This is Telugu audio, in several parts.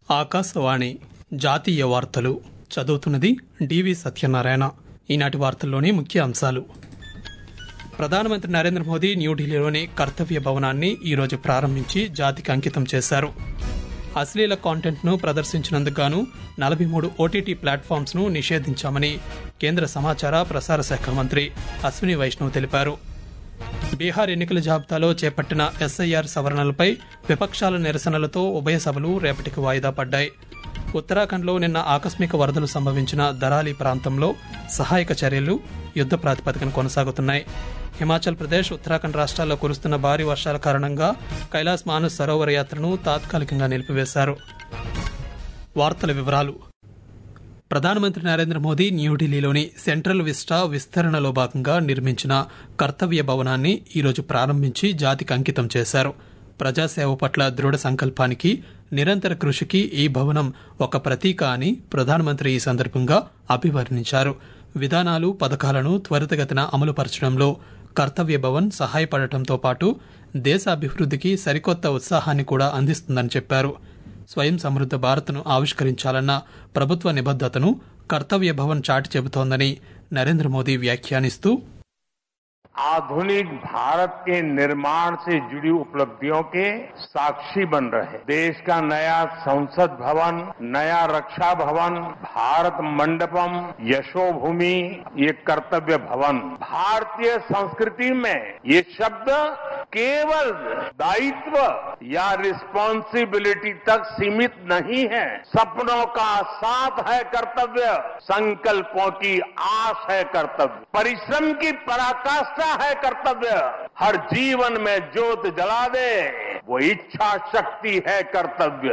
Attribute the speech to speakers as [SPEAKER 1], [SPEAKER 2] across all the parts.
[SPEAKER 1] ఆకాశవాణి జాతీయ వార్తలు చదువుతున్నది డివి సత్యనారాయణ ఈనాటి వార్తల్లోని ముఖ్య అంశాలు ప్రధానమంత్రి నరేంద్ర మోదీ న్యూఢిల్లీలోని కర్తవ్య భవనాన్ని ఈరోజు ప్రారంభించి జాతికి అంకితం చేశారు అశ్లీల కాంటెంట్ను ప్రదర్శించినందుకు గాను నలభై మూడు ఓటీటీ ప్లాట్ఫామ్స్ ను నిషేధించామని కేంద్ర సమాచార ప్రసార శాఖ మంత్రి అశ్విని వైష్ణవ్ తెలిపారు బీహార్ ఎన్నికల జాబితాలో చేపట్టిన ఎస్ఐఆర్ సవరణలపై విపక్షాల నిరసనలతో ఉభయ సభలు రేపటికి వాయిదా పడ్డాయి ఉత్తరాఖండ్లో నిన్న ఆకస్మిక వరదలు సంభవించిన దరాలి ప్రాంతంలో సహాయక చర్యలు యుద్ద ప్రాతిపదికన కొనసాగుతున్నాయి హిమాచల్ ప్రదేశ్ ఉత్తరాఖండ్ రాష్ట్రాల్లో కురుస్తున్న భారీ వర్షాల కారణంగా కైలాస్ మానస్ సరోవర యాత్రను తాత్కాలికంగా నిలిపివేశారు వార్తల వివరాలు ప్రధానమంత్రి నరేంద్ర మోదీ న్యూఢిల్లీలోని సెంట్రల్ విస్టా విస్తరణలో భాగంగా నిర్మించిన కర్తవ్య భవనాన్ని ఈరోజు ప్రారంభించి జాతికి అంకితం చేశారు ప్రజాసేవ పట్ల దృఢ సంకల్పానికి నిరంతర కృషికి ఈ భవనం ఒక ప్రతీక అని ప్రధానమంత్రి ఈ సందర్భంగా అభివర్ణించారు విధానాలు పథకాలను త్వరితగతిన అమలుపరచడంలో కర్తవ్య భవన్ సహాయపడటంతో పాటు దేశ అభివృద్ధికి సరికొత్త ఉత్సాహాన్ని కూడా అందిస్తుందని చెప్పారు స్వయం సమృద్ధ భారత్ను ఆవిష్కరించాలన్న ప్రభుత్వ నిబద్దతను కర్తవ్య భవన్ చాటి చెబుతోందని నరేంద్ర మోదీ వ్యాఖ్యానిస్తూ
[SPEAKER 2] आधुनिक भारत के निर्माण से जुड़ी उपलब्धियों के साक्षी बन रहे देश का नया संसद भवन नया रक्षा भवन भारत मंडपम यशोभूमि ये कर्तव्य भवन भारतीय संस्कृति में ये शब्द केवल दायित्व या रिस्पॉन्सिबिलिटी तक सीमित नहीं है सपनों का साथ है कर्तव्य संकल्पों की आस है कर्तव्य परिश्रम की पराकाष्ठा है कर्तव्य हर जीवन में ज्योत जला दे वो इच्छा शक्ति है कर्तव्य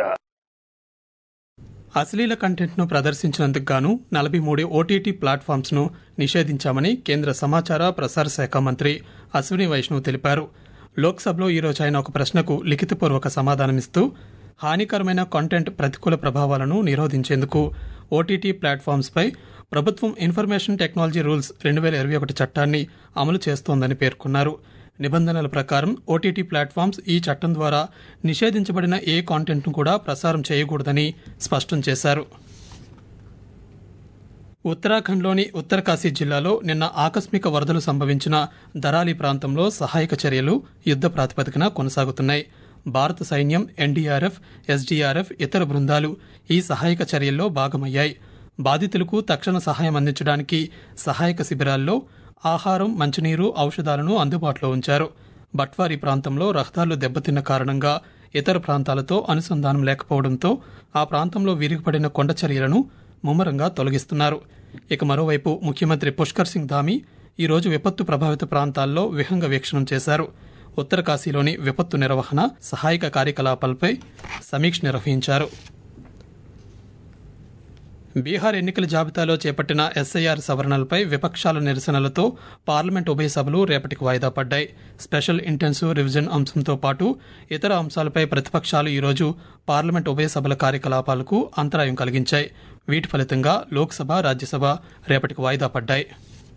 [SPEAKER 1] అశ్లీల కంటెంట్ను ప్రదర్శించినందుకు గాను నలభై మూడు ఓటీటీ ప్లాట్ఫామ్స్ ను నిషేధించామని కేంద్ర సమాచార ప్రసార శాఖ మంత్రి అశ్విని వైష్ణవ్ తెలిపారు లోక్సభలో ఈరోజు ఆయన ఒక ప్రశ్నకు లిఖితపూర్వక సమాధానమిస్తూ హానికరమైన కంటెంట్ ప్రతికూల ప్రభావాలను నిరోధించేందుకు ఓటీటీ ప్లాట్ఫామ్స్ పై ప్రభుత్వం ఇన్ఫర్మేషన్ టెక్నాలజీ రూల్స్ రెండు వేల ఇరవై ఒకటి చట్టాన్ని అమలు చేస్తోందని పేర్కొన్నారు నిబంధనల ప్రకారం ఓటీటీ ప్లాట్ఫామ్స్ ఈ చట్టం ద్వారా నిషేధించబడిన ఏ కాంటెంట్ను కూడా ప్రసారం చేయకూడదని స్పష్టం చేశారు ఉత్తరాఖండ్లోని ఉత్తరకాశీ జిల్లాలో నిన్న ఆకస్మిక వరదలు సంభవించిన దరాలి ప్రాంతంలో సహాయక చర్యలు యుద్ద ప్రాతిపదికన కొనసాగుతున్నాయి భారత సైన్యం ఎన్డీఆర్ఎఫ్ ఎస్డీఆర్ఎఫ్ ఇతర బృందాలు ఈ సహాయక చర్యల్లో భాగమయ్యాయి బాధితులకు తక్షణ సహాయం అందించడానికి సహాయక శిబిరాల్లో ఆహారం మంచినీరు ఔషధాలను అందుబాటులో ఉంచారు బట్వారి ప్రాంతంలో రహదారులు దెబ్బతిన్న కారణంగా ఇతర ప్రాంతాలతో అనుసంధానం లేకపోవడంతో ఆ ప్రాంతంలో విరిగిపడిన కొండ చర్యలను ముమ్మరంగా తొలగిస్తున్నారు ఇక మరోవైపు ముఖ్యమంత్రి పుష్కర్ సింగ్ ధామి ఈ రోజు విపత్తు ప్రభావిత ప్రాంతాల్లో విహంగ వీక్షణం చేశారు ఉత్తరకాశీలోని విపత్తు నిర్వహణ సహాయక కార్యకలాపాలపై సమీక్ష నిర్వహించారు బీహార్ ఎన్నికల జాబితాలో చేపట్టిన ఎస్ఐఆర్ సవరణలపై విపక్షాల నిరసనలతో పార్లమెంట్ ఉభయ సభలు రేపటికి వాయిదా పడ్డాయి స్పెషల్ ఇంటెన్సివ్ రివిజన్ అంశంతో పాటు ఇతర అంశాలపై ప్రతిపక్షాలు ఈరోజు పార్లమెంట్ ఉభయ సభల కార్యకలాపాలకు అంతరాయం కలిగించాయి వీటి ఫలితంగా లోక్సభ రాజ్యసభ రేపటికి వాయిదా పడ్డాయి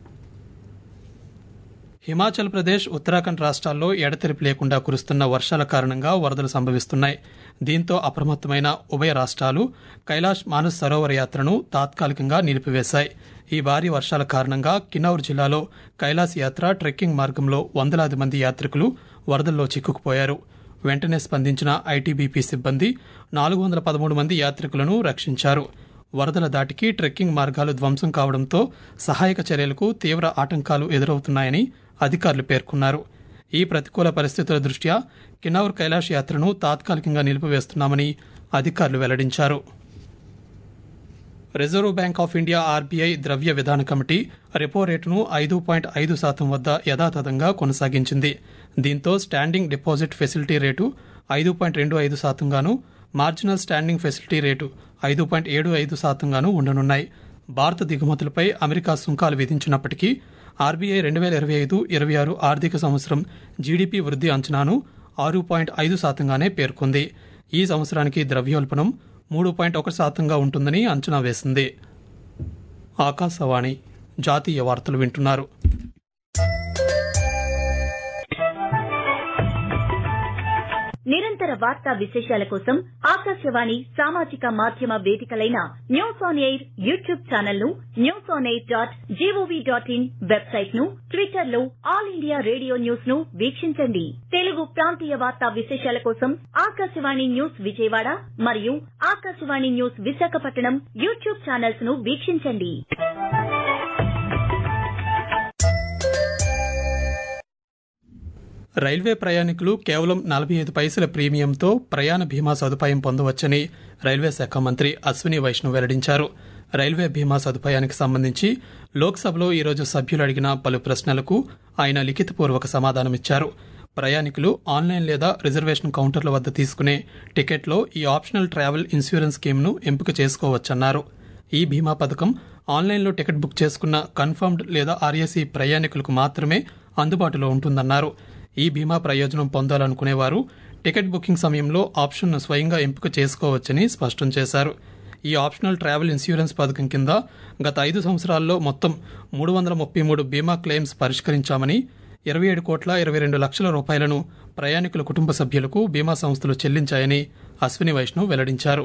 [SPEAKER 1] హిమాచల్ ప్రదేశ్ ఉత్తరాఖండ్ రాష్ట్రాల్లో ఎడతెరిపి లేకుండా కురుస్తున్న వర్షాల కారణంగా వరదలు సంభవిస్తున్నాయి దీంతో అప్రమత్తమైన ఉభయ రాష్ట్రాలు కైలాష్ మానస్ సరోవర యాత్రను తాత్కాలికంగా నిలిపివేశాయి ఈ భారీ వర్షాల కారణంగా కిన్నౌర్ జిల్లాలో కైలాస్ యాత్ర ట్రెక్కింగ్ మార్గంలో వందలాది మంది యాత్రికులు వరదల్లో చిక్కుకుపోయారు వెంటనే స్పందించిన ఐటీబీపీ సిబ్బంది నాలుగు వందల పదమూడు మంది యాత్రికులను రక్షించారు వరదల దాటికి ట్రెక్కింగ్ మార్గాలు ధ్వంసం కావడంతో సహాయక చర్యలకు తీవ్ర ఆటంకాలు ఎదురవుతున్నాయని అధికారులు పేర్కొన్నారు ఈ ప్రతికూల పరిస్థితుల దృష్ట్యా కిన్నౌర్ కైలాష్ యాత్రను తాత్కాలికంగా నిలిపివేస్తున్నామని అధికారులు వెల్లడించారు Reserve Bank of India RBI ద్రవ్య విధాన కమిటీ రెపో రేటును ఐదు పాయింట్ ఐదు శాతం వద్ద యథాతథంగా కొనసాగించింది దీంతో స్టాండింగ్ డిపాజిట్ ఫెసిలిటీ రేటు ఐదు పాయింట్ రెండు ఐదు శాతంగాను మార్జినల్ స్టాండింగ్ ఫెసిలిటీ రేటు ఐదు పాయింట్ ఏడు ఐదు శాతంగాను ఉండనున్నాయి భారత దిగుమతులపై అమెరికా సుంకాలు విధించినప్పటికీ ఆర్బీఐ రెండు వేల ఇరవై ఐదు ఇరవై ఆరు ఆర్థిక సంవత్సరం జీడీపీ వృద్ధి అంచనాను ఆరు పాయింట్ ఐదు శాతంగానే పేర్కొంది ఈ సంవత్సరానికి ద్రవ్యోల్బణం మూడు పాయింట్ ఒక శాతంగా ఉంటుందని అంచనా వేసింది ఆకాశవాణి జాతీయ వార్తలు వింటున్నారు
[SPEAKER 3] నిరంతర వార్తా విశేషాల కోసం ఆకాశవాణి సామాజిక మాధ్యమ వేదికలైన news on air YouTube channel ను news on air dot GOV dot in website ను ట్విట్టర్ లో ఆల్ ఇండియా రేడియో న్యూస్ ను వీక్షించండి తెలుగు ప్రాంతీయ వార్తా విశేషాల కోసం ఆకాశవాణి న్యూస్ విజయవాడ మరియు Akashvani news Visakhapatnam YouTube channels ను వీక్షించండి
[SPEAKER 1] రైల్వే ప్రయాణికులు కేవలం నలభై ఐదు పైసల ప్రీమియంతో ప్రయాణ బీమా సదుపాయం పొందవచ్చని రైల్వే శాఖ మంత్రి అశ్విని వైష్ణవ్ వెల్లడించారు రైల్వే బీమా సదుపాయానికి సంబంధించి లోక్సభలో ఈరోజు సభ్యులు అడిగిన పలు ప్రశ్నలకు ఆయన లిఖితపూర్వక సమాధానమిచ్చారు ప్రయాణికులు ఆన్లైన్ లేదా రిజర్వేషన్ కౌంటర్ల వద్ద తీసుకునే టికెట్లో ఈ ఆప్షనల్ ట్రావెల్ ఇన్సూరెన్స్ స్కీమ్ను ఎంపిక చేసుకోవచ్చన్నారు ఈ బీమా పథకం ఆన్లైన్లో టికెట్ బుక్ చేసుకున్న కన్ఫర్మ్డ్ లేదా ఆర్ఏసీ ప్రయాణికులకు మాత్రమే అందుబాటులో ఉంటుందన్నారు ఈ బీమా ప్రయోజనం పొందాలనుకునేవారు టికెట్ బుకింగ్ సమయంలో ఆప్షన్ను స్వయంగా ఎంపిక చేసుకోవచ్చని స్పష్టం చేశారు ఈ ఆప్షనల్ ట్రావెల్ ఇన్సూరెన్స్ పథకం కింద గత ఐదు సంవత్సరాల్లో మొత్తం మూడు వందల ముప్పై మూడు బీమా క్లెయిమ్స్ పరిష్కరించామని ఇరవై ఏడు కోట్ల ఇరవై రెండు లక్షల రూపాయలను ప్రయాణికుల కుటుంబ సభ్యులకు బీమా సంస్థలు చెల్లించాయని అశ్విని వైష్ణవ్ వెల్లడించారు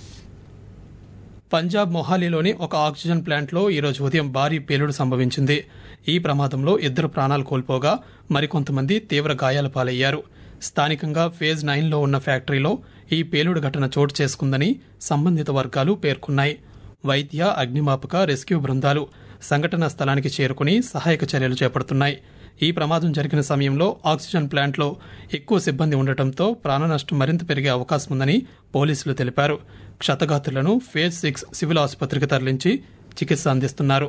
[SPEAKER 1] పంజాబ్ మొహాలీలోని ఒక ఆక్సిజన్ ప్లాంట్లో ఈరోజు ఉదయం భారీ పేలుడు సంభవించింది ఈ ప్రమాదంలో ఇద్దరు ప్రాణాలు కోల్పోగా మరికొంతమంది తీవ్ర గాయాల పాలయ్యారు స్థానికంగా ఫేజ్ నైన్లో ఉన్న ఫ్యాక్టరీలో ఈ పేలుడు ఘటన చోటు చేసుకుందని సంబంధిత వర్గాలు పేర్కొన్నాయి వైద్య అగ్నిమాపక రెస్క్యూ బృందాలు సంఘటనా స్థలానికి చేరుకుని సహాయక చర్యలు చేపడుతున్నాయి ఈ ప్రమాదం జరిగిన సమయంలో ఆక్సిజన్ ప్లాంట్లో ఎక్కువ సిబ్బంది ఉండటంతో ప్రాణనష్టం మరింత పెరిగే అవకాశం ఉందని పోలీసులు తెలిపారు క్షతగాత్రులను ఫేజ్ సిక్స్ సివిల్ ఆసుపత్రికి తరలించి చికిత్స అందిస్తున్నారు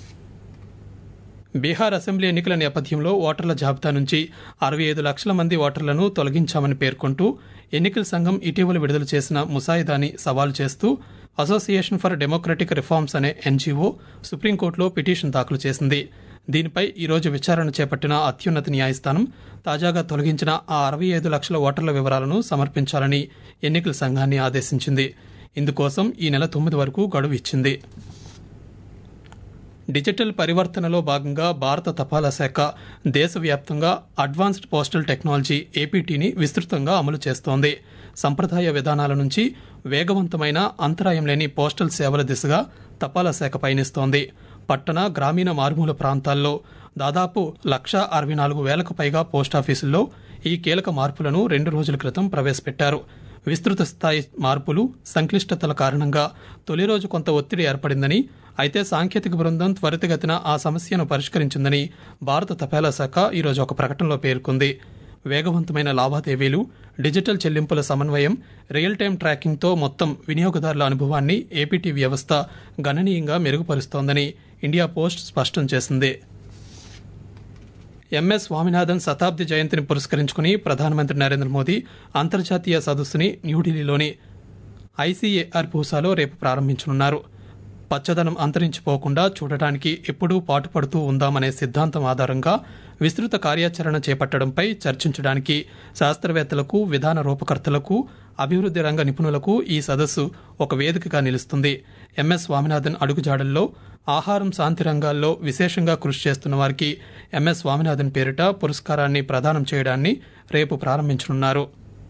[SPEAKER 1] బీహార్ అసెంబ్లీ ఎన్నికల నేపథ్యంలో ఓటర్ల జాబితా నుంచి అరవై ఐదు లక్షల మంది ఓటర్లను తొలగించామని పేర్కొంటూ ఎన్నికల సంఘం ఇటీవల విడుదల చేసిన ముసాయిదాని సవాల్ చేస్తూ అసోసియేషన్ ఫర్ డెమోక్రటిక్ రిఫార్మ్స్ అనే ఎన్జీఓ సుప్రీంకోర్టులో పిటిషన్ దాఖలు చేసింది దీనిపై ఈరోజు విచారణ చేపట్టిన అత్యున్నత న్యాయస్థానం తాజాగా తొలగించిన ఆ అరవై ఐదు లక్షల ఓటర్ల వివరాలను సమర్పించాలని ఎన్నికల సంఘాన్ని ఆదేశించింది ఇందుకోసం ఈ నెల తొమ్మిది వరకు గడువు ఇచ్చింది డిజిటల్ పరివర్తనలో భాగంగా భారత తపాలా శాఖ దేశవ్యాప్తంగా అడ్వాన్స్డ్ పోస్టల్ టెక్నాలజీ ఏపీటీని విస్తృతంగా అమలు చేస్తోంది సంప్రదాయ విధానాల నుంచి వేగవంతమైన అంతరాయం లేని పోస్టల్ సేవల దిశగా తపాలా శాఖ పయనిస్తోంది పట్టణ గ్రామీణ మారుమూల ప్రాంతాల్లో దాదాపు లక్ష అరవై నాలుగు వేలకు పైగా పోస్టాఫీసుల్లో ఈ కీలక మార్పులను రెండు రోజుల క్రితం ప్రవేశపెట్టారు విస్తృత స్థాయి మార్పులు సంక్లిష్టతల కారణంగా తొలి రోజు కొంత ఒత్తిడి ఏర్పడిందని అయితే సాంకేతిక బృందం త్వరితగతిన ఆ సమస్యను పరిష్కరించిందని భారత తపాలా శాఖ ఈరోజు ఒక ప్రకటనలో పేర్కొంది వేగవంతమైన లావాదేవీలు డిజిటల్ చెల్లింపుల సమన్వయం రియల్ టైం ట్రాకింగ్తో మొత్తం వినియోగదారుల అనుభవాన్ని ఏపీటీ వ్యవస్థ గణనీయంగా మెరుగుపరుస్తోందని ఇండియా పోస్ట్ స్పష్టం చేసింది ఎంఎస్ స్వామినాథన్ శతాబ్ది జయంతిని పురస్కరించుకుని ప్రధానమంత్రి నరేంద్ర మోదీ అంతర్జాతీయ సదస్సుని న్యూఢిల్లీలోని ఐసీఏఆర్ పూసాలో రేపు ప్రారంభించనున్నారు పచ్చదనం అంతరించిపోకుండా చూడటానికి ఎప్పుడూ పాటుపడుతూ ఉందామనే సిద్ధాంతం ఆధారంగా విస్తృత కార్యాచరణ చేపట్టడంపై చర్చించడానికి శాస్త్రవేత్తలకు విధాన రూపకర్తలకు అభివృద్ధి రంగ నిపుణులకు ఈ సదస్సు ఒక వేదికగా నిలుస్తుంది ఎంఎస్ స్వామినాథన్ అడుగుజాడల్లో ఆహారం శాంతి రంగాల్లో విశేషంగా కృషి చేస్తున్న వారికి ఎంఎస్ స్వామినాథన్ పేరిట పురస్కారాన్ని ప్రదానం చేయడాన్ని రేపు ప్రారంభించనున్నారు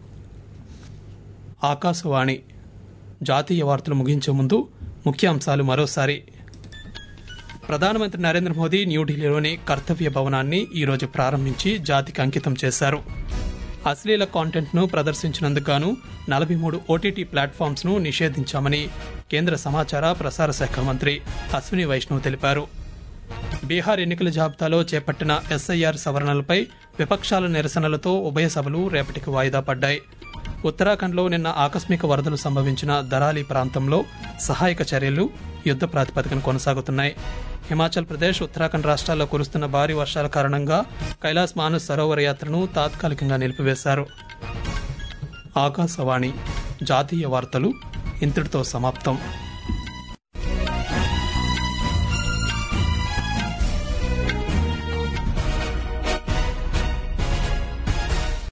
[SPEAKER 1] ఆకాశవాణి జాతీయ వార్తలు ముగించే ముందు ముఖ్యాంశాలు మరోసారి ప్రధానమంత్రి నరేంద్ర మోదీ న్యూఢిల్లీలోని కర్తవ్య భవనాన్ని ఈరోజు ప్రారంభించి జాతికి అంకితం చేశారు అశ్లీల కాంటెంట్ను ప్రదర్శించినందుకు గాను నలభై మూడు ఓటీటీ ప్లాట్ఫామ్స్ను నిషేధించామని కేంద్ర సమాచార ప్రసార శాఖ మంత్రి అశ్విని వైష్ణవ్ తెలిపారు బీహార్ ఎన్నికల జాబితాలో చేపట్టిన ఎస్ఐఆర్ సవరణలపై విపక్షాల నిరసనలతో ఉభయ సభలు రేపటికి వాయిదా పడ్డాయి ఉత్తరాఖండ్లో నిన్న ఆకస్మిక వరదలు సంభవించిన దరాలి ప్రాంతంలో సహాయక చర్యలు యుద్ధ ప్రాతిపదికన కొనసాగుతున్నాయి హిమాచల్ ప్రదేశ్ ఉత్తరాఖండ్ రాష్ట్రాల్లో కురుస్తున్న భారీ వర్షాల కారణంగా కైలాస్ మానస్ సరోవర యాత్రను తాత్కాలికంగా నిలిపివేశారు ఆకాశవాణి జాతీయ వార్తలు ఇంతటితో సమాప్తం